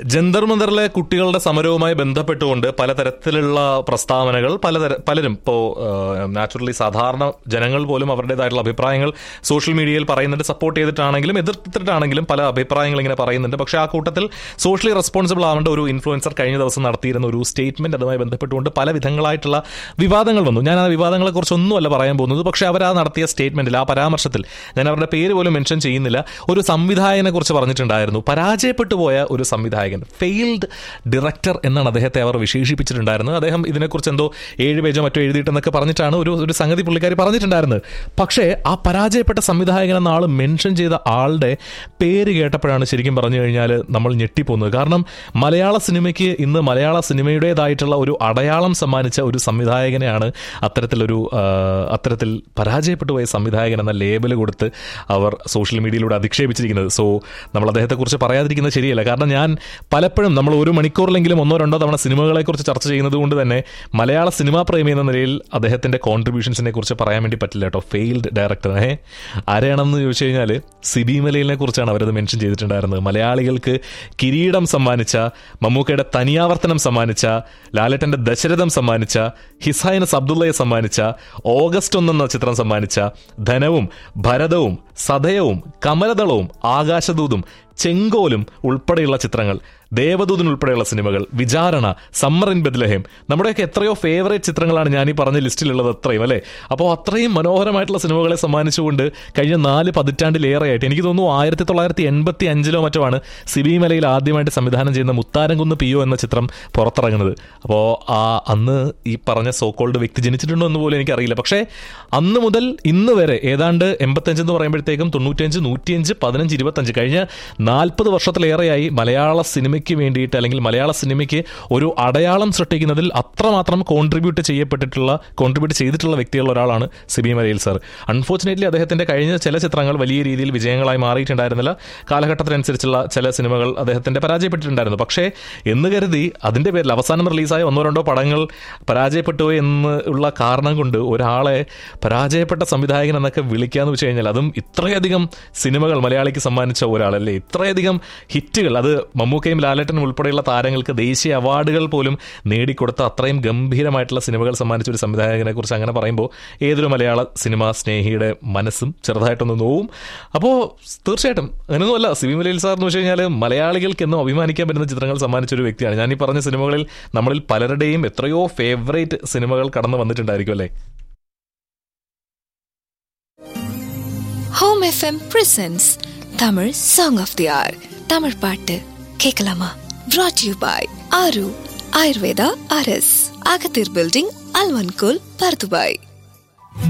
ജന്തർ മന്ദറിലെ കുട്ടികളുടെ സമരവുമായി ബന്ധപ്പെട്ടുകൊണ്ട് പലതരത്തിലുള്ള പ്രസ്താവനകൾ പലതര പലരും ഇപ്പോൾ നാച്ചുറലി സാധാരണ ജനങ്ങൾ പോലും അവരുടേതായിട്ടുള്ള അഭിപ്രായങ്ങൾ സോഷ്യൽ മീഡിയയിൽ പറയുന്നുണ്ട് സപ്പോർട്ട് ചെയ്തിട്ടാണെങ്കിലും എതിർത്തിട്ടാണെങ്കിലും പല അഭിപ്രായങ്ങൾ ഇങ്ങനെ പറയുന്നുണ്ട് പക്ഷേ ആ കൂട്ടത്തിൽ സോഷ്യലി റെസ്പോൺസിബിൾ ആവേണ്ട ഒരു ഇൻഫ്ലുവൻസർ കഴിഞ്ഞ ദിവസം നടത്തിയിരുന്ന ഒരു സ്റ്റേറ്റ്മെന്റ് അതുമായി ബന്ധപ്പെട്ടുകൊണ്ട് പല വിധങ്ങളായിട്ടുള്ള വിവാദങ്ങൾ വന്നു ഞാൻ ആ വിവാദങ്ങളെ കുറിച്ചൊന്നുമല്ല പറയാൻ പോകുന്നത് പക്ഷേ അവർ ആ നടത്തിയ സ്റ്റേറ്റ്മെന്റിൽ ആ പരാമർശത്തിൽ ഞാൻ അവരുടെ പേര് പോലും മെൻഷൻ ചെയ്യുന്നില്ല ഒരു സംവിധായകനെ കുറിച്ച് പറഞ്ഞിട്ടുണ്ടായിരുന്നു പരാജയപ്പെട്ടു പോയ ഒരു സംവിധായകൻ ഫെയിൽഡ് ഡയറക്ടർ എന്നാണ് അദ്ദേഹത്തെ അവർ വിശേഷിപ്പിച്ചിട്ടുണ്ടായിരുന്നത് അദ്ദേഹം ഇതിനെക്കുറിച്ച് എന്തോ ഏഴ് പേജോ മറ്റോ എഴുതിയിട്ടെന്നൊക്കെ പറഞ്ഞിട്ടാണ് ഒരു ഒരു സംഗതി പുള്ളിക്കാരി പറഞ്ഞിട്ടുണ്ടായിരുന്നത് പക്ഷേ ആ പരാജയപ്പെട്ട സംവിധായകൻ എന്ന ആൾ മെൻഷൻ ചെയ്ത ആളുടെ പേര് കേട്ടപ്പോഴാണ് ശരിക്കും പറഞ്ഞു കഴിഞ്ഞാൽ നമ്മൾ ഞെട്ടിപ്പോകുന്നത് കാരണം മലയാള സിനിമയ്ക്ക് ഇന്ന് മലയാള സിനിമയുടേതായിട്ടുള്ള ഒരു അടയാളം സമ്മാനിച്ച ഒരു സംവിധായകനെയാണ് അത്തരത്തിലൊരു ആ, അത്തരത്തിൽ പരാജയപ്പെട്ടു പോയ സംവിധായകൻ എന്ന ലേബൽ കൊടുത്ത് അവർ സോഷ്യൽ മീഡിയയിലൂടെ അധിക്ഷേപിച്ചിരിക്കുന്നത് സോ നമ്മൾ അദ്ദേഹത്തെക്കുറിച്ച് പറയാതിരിക്കുന്നത് ശരിയല്ല കാരണം ഞാൻ പലപ്പോഴും നമ്മൾ ഒരു മണിക്കൂറിലെങ്കിലും ഒന്നോ രണ്ടോ തവണ സിനിമകളെക്കുറിച്ച് ചർച്ച ചെയ്യുന്നത് കൊണ്ട് തന്നെ മലയാള സിനിമാ പ്രേമി എന്ന നിലയിൽ അദ്ദേഹത്തിന്റെ കോൺട്രിബ്യൂഷൻസിനെ കുറിച്ച് പറയാൻ വേണ്ടി പറ്റില്ല കേട്ടോ ഫെയിൽഡ് ഡയറക്ടർ ഏ ആരെയാണെന്ന് ചോദിച്ചു കഴിഞ്ഞാൽ സിബി മലയിലിനെ കുറിച്ചാണ് അവരത് മെൻഷൻ ചെയ്തിട്ടുണ്ടായിരുന്നത് മലയാളികൾക്ക് കിരീടം സമ്മാനിച്ച മമ്മൂക്കയുടെ തനിയാവർത്തനം സമ്മാനിച്ച ലാലേട്ടന്റെ ദശരഥം സമ്മാനിച്ച ഹിസൈനസ് അബ്ദുള്ളയെ സമ്മാനിച്ച ഓഗസ്റ്റ് ഒന്നെന്ന ചിത്രം സമ്മാനിച്ച ധനവും ഭരതവും സദയവും കമലദളവും ആകാശദൂതും ചെങ്കോലും ഉൾപ്പെടെയുള്ള ചിത്രങ്ങൾ ദേവദൂതൻ ഉൾപ്പെടെയുള്ള സിനിമകൾ വിചാരണ സമ്മർ ഇൻ ബദ്ലഹേം നമ്മുടെയൊക്കെ എത്രയോ ഫേവറേറ്റ് ചിത്രങ്ങളാണ് ഞാൻ ഈ പറഞ്ഞ ലിസ്റ്റിലുള്ളത് അത്രയും അല്ലേ അപ്പോൾ അത്രയും മനോഹരമായിട്ടുള്ള സിനിമകളെ സമ്മാനിച്ചുകൊണ്ട് കഴിഞ്ഞ നാല് പതിറ്റാണ്ടിലേറെയായിട്ട് എനിക്ക് തോന്നുന്നു ആയിരത്തി തൊള്ളായിരത്തി എൺപത്തി അഞ്ചിലോ മറ്റോ ആണ് സിബി മലയിൽ ആദ്യമായിട്ട് സംവിധാനം ചെയ്യുന്ന മുത്താരംകുന്ന് പിയോ എന്ന ചിത്രം പുറത്തിറങ്ങുന്നത് അപ്പോൾ ആ അന്ന് ഈ പറഞ്ഞ സോക്കോൾഡ് വ്യക്തി ജനിച്ചിട്ടുണ്ടോ എന്ന് പോലും എനിക്കറിയില്ല പക്ഷേ അന്ന് മുതൽ ഇന്ന് വരെ ഏതാണ്ട് എൺപത്തഞ്ച് എന്ന് പറയുമ്പോഴത്തേക്കും തൊണ്ണൂറ്റിയഞ്ച് നൂറ്റിയഞ്ച് പതിനഞ്ച് ഇരുപത്തഞ്ച് കഴിഞ്ഞ നാൽപ്പത് വർഷത്തിലേറെയായി മലയാള സിനിമയ്ക്ക് വേണ്ടിയിട്ട് അല്ലെങ്കിൽ മലയാള സിനിമയ്ക്ക് ഒരു അടയാളം സൃഷ്ടിക്കുന്നതിൽ അത്രമാത്രം കോൺട്രിബ്യൂട്ട് ചെയ്യപ്പെട്ടിട്ടുള്ള കോൺട്രിബ്യൂട്ട് ചെയ്തിട്ടുള്ള വ്യക്തികളുള്ള ഒരാളാണ് സിബി മലയിൽ സർ അൺഫോർച്ചുനേറ്റ്ലി അദ്ദേഹത്തിന്റെ കഴിഞ്ഞ ചില ചിത്രങ്ങൾ വലിയ രീതിയിൽ വിജയങ്ങളായി മാറിയിട്ടുണ്ടായിരുന്നില്ല കാലഘട്ടത്തിനനുസരിച്ചുള്ള ചില സിനിമകൾ അദ്ദേഹത്തിന്റെ പരാജയപ്പെട്ടിട്ടുണ്ടായിരുന്നു പക്ഷേ എന്ന് കരുതി അതിന്റെ പേരിൽ അവസാനം റിലീസായ ഒന്നോ രണ്ടോ പടങ്ങൾ പരാജയപ്പെട്ടു എന്ന് ഉള്ള കാരണം കൊണ്ട് ഒരാളെ പരാജയപ്പെട്ട സംവിധായകൻ എന്നൊക്കെ വിളിക്കാന്ന് വെച്ച് കഴിഞ്ഞാൽ അതും ഇത്രയധികം സിനിമകൾ മലയാളിക്ക് സമ്മാനിച്ച ഒരാളല്ലേ ഇത്രയധികം ഹിറ്റുകൾ അത് മമ്മൂക്കയും ലാലേട്ടനും ഉൾപ്പെടെയുള്ള താരങ്ങൾക്ക് ദേശീയ അവാർഡുകൾ പോലും നേടിക്കൊടുത്ത അത്രയും ഗംഭീരമായിട്ടുള്ള സിനിമകൾ സമ്മാനിച്ച ഒരു സംവിധായകനെ കുറിച്ച് അങ്ങനെ പറയുമ്പോൾ ഏതൊരു മലയാള സിനിമാ സ്നേഹിയുടെ മനസ്സും ചെറുതായിട്ടൊന്ന് നോവും അപ്പോൾ തീർച്ചയായിട്ടും അങ്ങനെയൊന്നുമല്ല സിബി മലയിൽ സാർ എന്ന് വെച്ച് കഴിഞ്ഞാൽ മലയാളികൾക്ക് എന്നും അഭിമാനിക്കാൻ പറ്റുന്ന ചിത്രങ്ങൾ സമ്മാനിച്ച ഒരു വ്യക്തിയാണ് ഞാൻ ഈ പറഞ്ഞ സിനിമകളിൽ നമ്മളിൽ പലരുടെയും എത്രയോ ഫേവറേറ്റ് സിനിമകൾ കടന്നു വന്നിട്ടുണ്ടായിരിക്കും അല്ലേ home FM presents Tamil song of the hour Tamil பாட்டு கேட்கலாமா brought யூ பாய் ஆரு ஆயுர்வேதா அரஸ் அகத்தீர் பில்டிங் அல்வன்கோல் பர்துபாய்